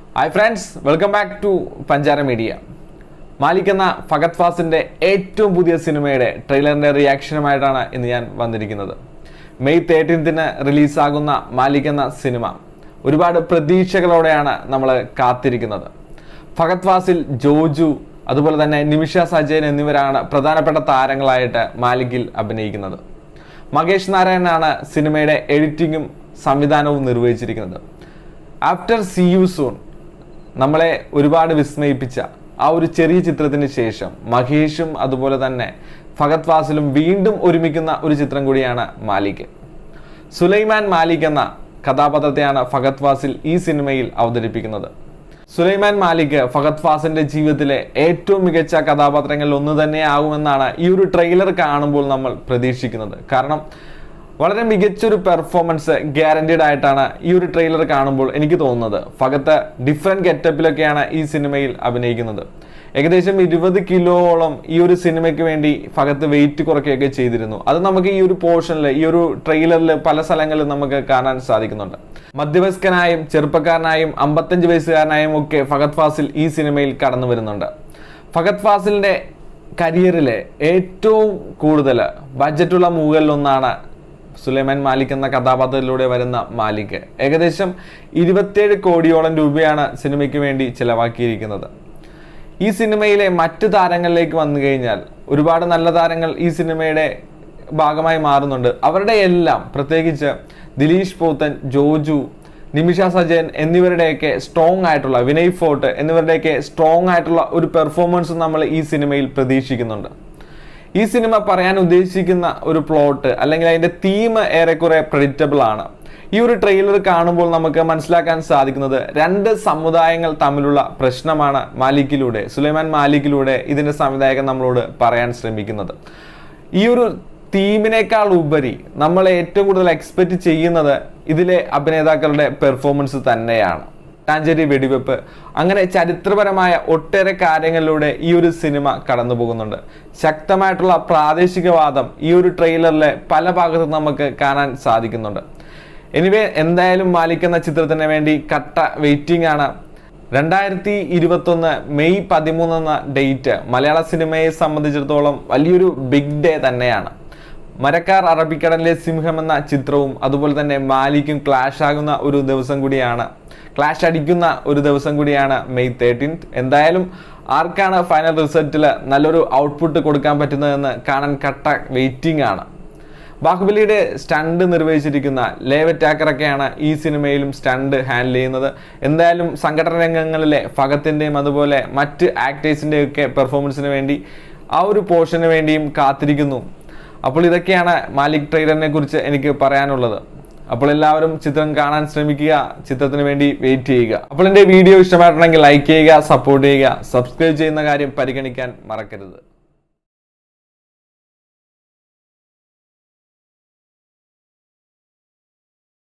hi friends welcome back to Panchara media Malik എന്ന ഫഗത് ഫാസിന്റെ ഏറ്റവും പുതിയ സിനിമയുടെ ട്രെയിലറിന്റെ റിയാക്ഷനുമായിട്ടാണ് ഇന്ന് ഞാൻ വന്നിരിക്കുന്നത് മെയ് തേർട്ടീൻത്തിന് റിലീസാകുന്ന മാലിക് എന്ന സിനിമ ഒരുപാട് പ്രതീക്ഷകളോടെയാണ് നമ്മൾ കാത്തിരിക്കുന്നത് ഫഗത് ഫാസിൽ ജോജു അതുപോലെ തന്നെ നിമിഷ സജയൻ എന്നിവരാണ് പ്രധാനപ്പെട്ട താരങ്ങളായിട്ട് മാലിക്കിൽ അഭിനയിക്കുന്നത് മകേഷ് നാരായണനാണ് സിനിമയുടെ എഡിറ്റിങ്ങും സംവിധാനവും നിർവഹിച്ചിരിക്കുന്നത് ആഫ്റ്റർ സി യു സൂൺ നമ്മളെ ഒരുപാട് വിസ്മയിപ്പിച്ച ആ ഒരു ചെറിയ ചിത്രത്തിന് ശേഷം മഹേഷും അതുപോലെ തന്നെ ഫഗത് ഫാസിലും വീണ്ടും ഒരുമിക്കുന്ന ഒരു ചിത്രം കൂടിയാണ് മാലിക് സുലൈമാൻ മാലിക് എന്ന കഥാപാത്രത്തെയാണ് ഫഗത് ഫാസിൽ ഈ സിനിമയിൽ അവതരിപ്പിക്കുന്നത് സുലൈമാൻ മാലിക് ഫഗത് ഫാസിന്റെ ജീവിതത്തിലെ ഏറ്റവും മികച്ച കഥാപാത്രങ്ങളിൽ ഒന്ന് തന്നെയാകുമെന്നാണ് ഈ ഒരു ട്രെയിലർ കാണുമ്പോൾ നമ്മൾ പ്രതീക്ഷിക്കുന്നത് കാരണം വളരെ മികച്ചൊരു പെർഫോമൻസ് ഗ്യാരണ്ടീഡ് ആയിട്ടാണ് ഈ ഒരു ട്രെയിലർ കാണുമ്പോൾ എനിക്ക് തോന്നുന്നത് ഫഗത്ത് ഡിഫറെന്റ് ഗെറ്റപ്പിലൊക്കെയാണ് ഈ സിനിമയിൽ അഭിനയിക്കുന്നത് ഏകദേശം ഇരുപത് കിലോളം ഈ ഒരു സിനിമയ്ക്ക് വേണ്ടി ഫഗത്ത് വെയിറ്റ് കുറയ്ക്കുകയൊക്കെ ചെയ്തിരുന്നു അത് നമുക്ക് ഈ ഒരു പോർഷനിൽ ഈ ഒരു ട്രെയിലറിൽ പല സ്ഥലങ്ങളിൽ നമുക്ക് കാണാൻ സാധിക്കുന്നുണ്ട് മധ്യവയസ്കനായും ചെറുപ്പക്കാരനായും അമ്പത്തഞ്ച് വയസ്സുകാരനായും ഒക്കെ ഫഗത് ഫാസിൽ ഈ സിനിമയിൽ കടന്നു വരുന്നുണ്ട് ഫഗത് ഫാസിലിന്റെ കരിയറിലെ ഏറ്റവും കൂടുതൽ ബഡ്ജറ്റുള്ള മൂകളിലൊന്നാണ് സുലൈമാൻ മാലിക് എന്ന കഥാപാത്രത്തിലൂടെ വരുന്ന മാലിക് ഏകദേശം ഇരുപത്തിയേഴ് കോടിയോളം രൂപയാണ് സിനിമയ്ക്ക് വേണ്ടി ചിലവാക്കിയിരിക്കുന്നത് ഈ സിനിമയിലെ മറ്റ് താരങ്ങളിലേക്ക് വന്നു കഴിഞ്ഞാൽ ഒരുപാട് നല്ല താരങ്ങൾ ഈ സിനിമയുടെ ഭാഗമായി മാറുന്നുണ്ട് അവരുടെ എല്ലാം പ്രത്യേകിച്ച് ദിലീഷ് പോത്തൻ ജോജു നിമിഷ സജയൻ എന്നിവരുടെയൊക്കെ സ്ട്രോങ് ആയിട്ടുള്ള വിനയ് ഫോർട്ട് എന്നിവരുടെയൊക്കെ സ്ട്രോങ് ആയിട്ടുള്ള ഒരു പെർഫോമൻസ് നമ്മൾ ഈ സിനിമയിൽ പ്രതീക്ഷിക്കുന്നുണ്ട് ഈ സിനിമ പറയാൻ ഉദ്ദേശിക്കുന്ന ഒരു പ്ലോട്ട് അല്ലെങ്കിൽ അതിന്റെ തീം ഏറെക്കുറെ പ്രെഡിക്റ്റബിൾ ആണ് ഈ ഒരു ട്രെയിലർ കാണുമ്പോൾ നമുക്ക് മനസ്സിലാക്കാൻ സാധിക്കുന്നത് രണ്ട് സമുദായങ്ങൾ തമ്മിലുള്ള പ്രശ്നമാണ് മാലിക്കിലൂടെ സുലൈമാൻ മാലിക്കിലൂടെ ഇതിന്റെ സംവിധായകൻ നമ്മളോട് പറയാൻ ശ്രമിക്കുന്നത് ഈ ഒരു തീമിനേക്കാൾ ഉപരി നമ്മൾ ഏറ്റവും കൂടുതൽ എക്സ്പെക്ട് ചെയ്യുന്നത് ഇതിലെ അഭിനേതാക്കളുടെ പെർഫോമൻസ് തന്നെയാണ് ടാഞ്ചേരി വെടിവെപ്പ് അങ്ങനെ ചരിത്രപരമായ ഒട്ടേറെ കാര്യങ്ങളിലൂടെ ഈ ഒരു സിനിമ കടന്നു പോകുന്നുണ്ട് ശക്തമായിട്ടുള്ള പ്രാദേശികവാദം ഈ ഒരു ട്രെയിലറിലെ പല ഭാഗത്തും നമുക്ക് കാണാൻ സാധിക്കുന്നുണ്ട് എനിവേ എന്തായാലും മാലിക് എന്ന ചിത്രത്തിന് വേണ്ടി കട്ട വെയിറ്റിംഗ് ആണ് രണ്ടായിരത്തി ഇരുപത്തൊന്ന് മെയ് പതിമൂന്ന് എന്ന ഡേറ്റ് മലയാള സിനിമയെ സംബന്ധിച്ചിടത്തോളം വലിയൊരു ബിഗ് ഡേ തന്നെയാണ് മരക്കാർ അറബിക്കടലിലെ സിംഹം എന്ന ചിത്രവും അതുപോലെ തന്നെ മാലിക്കും ക്ലാഷ് ആകുന്ന ഒരു ദിവസം കൂടിയാണ് ക്ലാഷ് അടിക്കുന്ന ഒരു ദിവസം കൂടിയാണ് മെയ് തേർട്ടീൻത്ത് എന്തായാലും ആർക്കാണ് ഫൈനൽ റിസൾട്ടിൽ നല്ലൊരു ഔട്ട്പുട്ട് കൊടുക്കാൻ പറ്റുന്നതെന്ന് കാണാൻ കട്ട വെയിറ്റിംഗ് ആണ് ബാഹുബലിയുടെ സ്റ്റണ്ട് നിർവഹിച്ചിരിക്കുന്ന ലേവറ്റാക്കറൊക്കെയാണ് ഈ സിനിമയിലും സ്റ്റണ്ട് ഹാൻഡിൽ ചെയ്യുന്നത് എന്തായാലും സംഘടന രംഗങ്ങളിലെ ഫഗത്തിൻ്റെയും അതുപോലെ മറ്റ് ആക്ടേഴ്സിൻ്റെയും ഒക്കെ പെർഫോമൻസിന് വേണ്ടി ആ ഒരു പോർഷന് വേണ്ടിയും കാത്തിരിക്കുന്നു അപ്പോൾ ഇതൊക്കെയാണ് മാലിക് ട്രെയിലറിനെ കുറിച്ച് എനിക്ക് പറയാനുള്ളത് അപ്പോൾ എല്ലാവരും ചിത്രം കാണാൻ ശ്രമിക്കുക ചിത്രത്തിന് വേണ്ടി വെയിറ്റ് ചെയ്യുക അപ്പോൾ എൻ്റെ വീഡിയോ ഇഷ്ടമായിട്ടുണ്ടെങ്കിൽ ലൈക്ക് ചെയ്യുക സപ്പോർട്ട് ചെയ്യുക സബ്സ്ക്രൈബ് ചെയ്യുന്ന കാര്യം പരിഗണിക്കാൻ മറക്കരുത്